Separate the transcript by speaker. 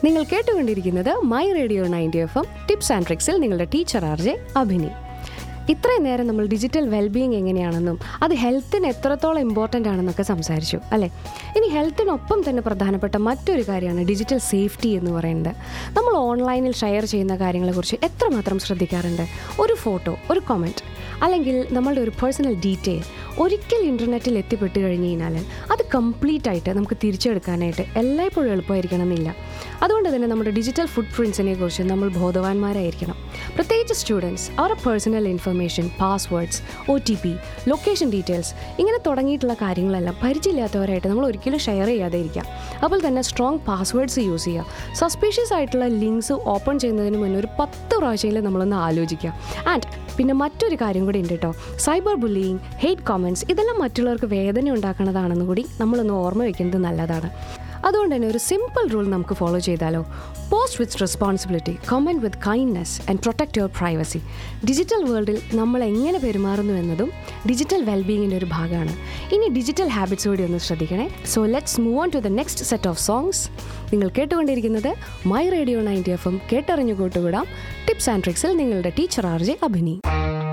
Speaker 1: നിങ്ങൾ കേട്ടുകൊണ്ടിരിക്കുന്നത് my radio ninety F M tips and ട്രിക്സിൽ നിങ്ങളുടെ ടീച്ചർ ആർ ജെ അഭിനി ഇത്രയും നേരം നമ്മൾ ഡിജിറ്റൽ വെൽബീയിങ് എങ്ങനെയാണെന്നും അത് ഹെൽത്തിന് എത്രത്തോളം ഇമ്പോർട്ടൻ്റ് ആണെന്നൊക്കെ സംസാരിച്ചു അല്ലേ ഇനി ഹെൽത്തിനൊപ്പം തന്നെ പ്രധാനപ്പെട്ട മറ്റൊരു കാര്യമാണ് ഡിജിറ്റൽ സേഫ്റ്റി എന്ന് പറയുന്നത് നമ്മൾ ഓൺലൈനിൽ ഷെയർ ചെയ്യുന്ന കാര്യങ്ങളെക്കുറിച്ച് എത്രമാത്രം ശ്രദ്ധിക്കാറുണ്ട് ഒരു ഫോട്ടോ ഒരു കമൻറ്റ് അല്ലെങ്കിൽ നമ്മളുടെ ഒരു പേഴ്സണൽ ഡീറ്റെയിൽ ഒരിക്കൽ ഇൻ്റർനെറ്റിൽ എത്തിപ്പെട്ട് കഴിഞ്ഞ് കഴിഞ്ഞാൽ അത് കംപ്ലീറ്റ് ആയിട്ട് നമുക്ക് തിരിച്ചെടുക്കാനായിട്ട് എല്ലായ്പ്പോഴും എളുപ്പമായിരിക്കണം എന്നില്ല അതുകൊണ്ട് തന്നെ നമ്മുടെ ഡിജിറ്റൽ ഫുട് പ്രിൻസിനെ കുറിച്ച് നമ്മൾ ബോധവാന്മാരായിരിക്കണം പ്രത്യേകിച്ച് സ്റ്റുഡൻസ് അവരുടെ personal information passwords O T P location details ഇങ്ങനെ തുടങ്ങിയിട്ടുള്ള കാര്യങ്ങളെല്ലാം പരിചയമില്ലാത്തവരായിട്ട് നമ്മൾ ഒരിക്കലും ഷെയർ ചെയ്യാതെ ഇരിക്കാം അതുപോലെ തന്നെ സ്ട്രോങ് പാസ്വേഡ്സ് യൂസ് ചെയ്യുക സസ്പീഷ്യസ് ആയിട്ടുള്ള ലിങ്ക്സ് ഓപ്പൺ ചെയ്യുന്നതിന് മുന്നേ ഒരു പത്ത് പ്രാവശ്യമെങ്കിലും നമ്മളൊന്ന് ആലോചിക്കുക ആൻഡ് പിന്നെ മറ്റൊരു കാര്യം കൂടി ഉണ്ട് കേട്ടോ സൈബർ ബുള്ളിയിങ് ഹെയ്റ്റ് കോമൻറ്റ്സ് ഇതെല്ലാം മറ്റുള്ളവർക്ക് വേദന ഉണ്ടാക്കുന്നതാണെന്ന് കൂടി നമ്മളൊന്ന് ഓർമ്മ വയ്ക്കുന്നത് നല്ലതാണ് അതുകൊണ്ട് തന്നെ ഒരു സിമ്പിൾ റൂൾ നമുക്ക് ഫോളോ ചെയ്താലോ post with responsibility comment with kindness and protect your privacy digital വേൾഡിൽ നമ്മൾ എങ്ങനെ പെരുമാറുന്നു എന്നതും ഡിജിറ്റൽ വെൽബീയിങ്ങിൻ്റെ ഒരു ഭാഗമാണ് ഇനി ഡിജിറ്റൽ ഹാബിറ്റ്സ് കൂടി ഒന്ന് ശ്രദ്ധിക്കണേ so let's move on to the next set of songs നിങ്ങൾ കേട്ടുകൊണ്ടിരിക്കുന്നത് മൈ റേഡിയോ നയൻറ്റി എഫ് എം കേട്ടറിഞ്ഞു കൂട്ടുകൂടാം ടിപ്സ് ആൻഡ് ട്രിക്സിൽ നിങ്ങളുടെ ടീച്ചർ ആർ ജെ അഭിനി